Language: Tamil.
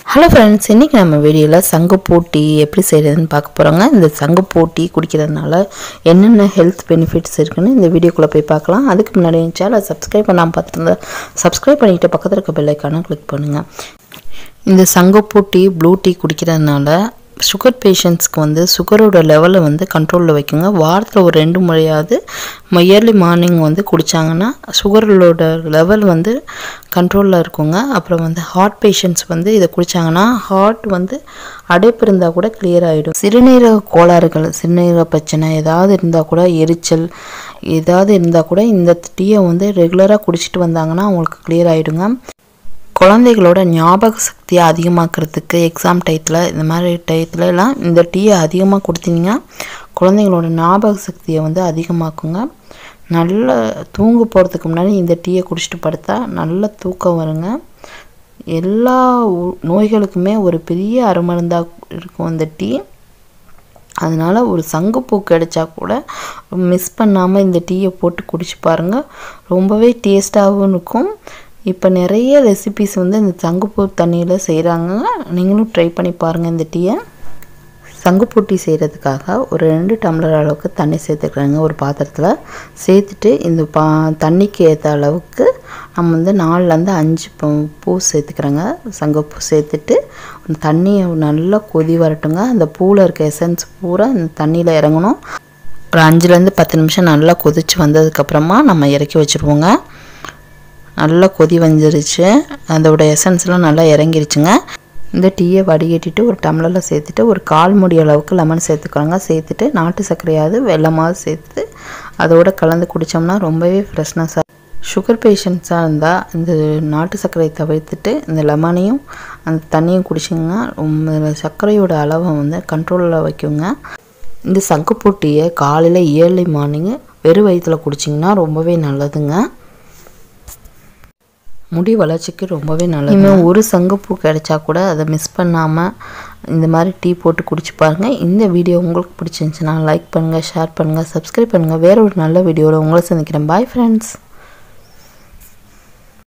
ஹலோ ஃப்ரெண்ட்ஸ் இன்றைக்கி நம்ம வீடியோவில் சங்குப்பூ டீ எப்படி செய்கிறதுன்னு பார்க்க போகிறோங்க இந்த சங்குப்பூ டீ குடிக்கிறதுனால என்னென்ன ஹெல்த் பெனிஃபிட்ஸ் இருக்குன்னு இந்த வீடியோக்குள்ளே போய் பார்க்கலாம் அதுக்கு முன்னாடி என் சேனல் சப்ஸ்கிரைப் பண்ணாமல் பார்த்துருந்தா சப்ஸ்கிரைப் பண்ணிக்கிட்டு பக்கத்தில் இருக்க பெல் ஐக்கானை கிளிக் பண்ணுங்கள் இந்த சங்குப்பூ டீ ப்ளூ டீ குடிக்கிறதுனால சுகர் பேஷண்ட்ஸ்க்கு வந்து சுகரோட லெவலை வந்து கண்ட்ரோலில் வைக்குங்க வாரத்தில் ஒரு ரெண்டு முறையாவது இயர்லி மார்னிங் வந்து குடித்தாங்கன்னா சுகரோட லெவல் வந்து கண்ட்ரோலில் இருக்குங்க அப்புறம் வந்து ஹார்ட் பேஷண்ட்ஸ் வந்து இதை குடித்தாங்கன்னா ஹார்ட் வந்து அடைப்பு இருந்தால் கூட கிளியர் ஆகிடும் சிறுநீரக கோளாறுகள் சிறுநீரக பிரச்சனை ஏதாவது இருந்தால் கூட எரிச்சல் ஏதாவது இருந்தால் கூட இந்த டீயை வந்து ரெகுலராக குடிச்சிட்டு வந்தாங்கன்னா அவங்களுக்கு கிளியர் ஆகிடுங்க குழந்தைகளோட ஞாபக சக்தியை அதிகமாக்குறதுக்கு எக்ஸாம் டயத்தில் இந்த மாதிரி டயத்துல எல்லாம் இந்த டீயை அதிகமாக கொடுத்தீங்கன்னா குழந்தைங்களோட ஞாபக சக்தியை வந்து அதிகமாக்குங்க நல்ல தூங்க போகிறதுக்கு முன்னாடி இந்த டீயை குடிச்சிட்டு படுத்தா நல்ல தூக்கம் வருங்க எல்லா உ- நோய்களுக்குமே ஒரு பெரிய அருமருந்தாக இருக்கும் இந்த டீ அதனால் ஒரு சங்குப்பூ கிடைச்சா கூட மிஸ் பண்ணாமல் இந்த டீயை போட்டு குடிச்சு பாருங்கள் ரொம்பவே டேஸ்ட்டாகவும் இருக்கும் இப்போ நிறைய ரெசிபிஸ் வந்து இந்த சங்குப்பூ தண்ணியில் செய்கிறாங்க நீங்களும் ட்ரை பண்ணி பாருங்கள் இந்த டீயை சங்குப்பூ டீ செய்கிறதுக்காக ஒரு ரெண்டு டம்ளர் அளவுக்கு தண்ணி சேர்த்துக்கிறாங்க ஒரு பாத்திரத்தில் சேர்த்துட்டு இந்த பா தண்ணிக்கு ஏற்ற அளவுக்கு நம்ம வந்து நாலுலேருந்து அஞ்சு பூ- பூ சேர்த்துக்கிறோங்க சங்குப்பூ சேர்த்துட்டு அந்த தண்ணியை நல்லா கொதி வரட்டுங்க அந்த பூவில் இருக்க எசன்ஸ் பூரா இந்த தண்ணியில் இறங்கணும் ஒரு அஞ்சுலேருந்து பத்து நிமிஷம் நல்லா கொதிச்சு வந்ததுக்கப்புறமா நம்ம இறக்கி வச்சுருவோங்க நல்லா கொதி வந்துருச்சு அதோட எசன்ஸ்லாம் நல்லா இறங்கிருச்சுங்க இந்த டீயை வடிகட்டிட்டு ஒரு டம்ளரில் சேர்த்துட்டு ஒரு கால் மூடி அளவுக்கு லெமன் சேர்த்துக்கோங்க சேர்த்துட்டு நாட்டு சர்க்கரையாவது வெல்லமாவது சேர்த்து அதோட கலந்து குடித்தோம்னா ரொம்பவே ஃப்ரெஷ்னஸாக சுகர் பேஷண்ட்ஸாக இருந்தால் இந்த நாட்டு சர்க்கரையை தவிர்த்துட்டு இந்த லெமனையும் அந்த தண்ணியும் குடிச்சிங்கன்னா ரொம்ப சர்க்கரையோட அளவை வந்து கண்ட்ரோலில் வைக்குங்க இந்த சங்குப்பூ டீயை காலையில் ஏர்லி மார்னிங்கு வெறும் வயிற்றில் குடிச்சிங்கன்னா ரொம்பவே நல்லதுங்க முடி வளர்ச்சிக்கு ரொம்பவே நல்லது இன்னும் ஒரு சங்குப்பூ கிடைச்சா கூட அதை மிஸ் பண்ணாமல் இந்த மாதிரி டீ போட்டு குடிச்சு பாருங்கள் இந்த வீடியோ உங்களுக்கு பிடிச்சிருந்துச்சுன்னா லைக் பண்ணுங்கள் ஷேர் பண்ணுங்கள் சப்ஸ்கிரைப் பண்ணுங்கள் வேற ஒரு நல்ல வீடியோவில் உங்களை சந்திக்கிறேன் பாய் ஃப்ரெண்ட்ஸ்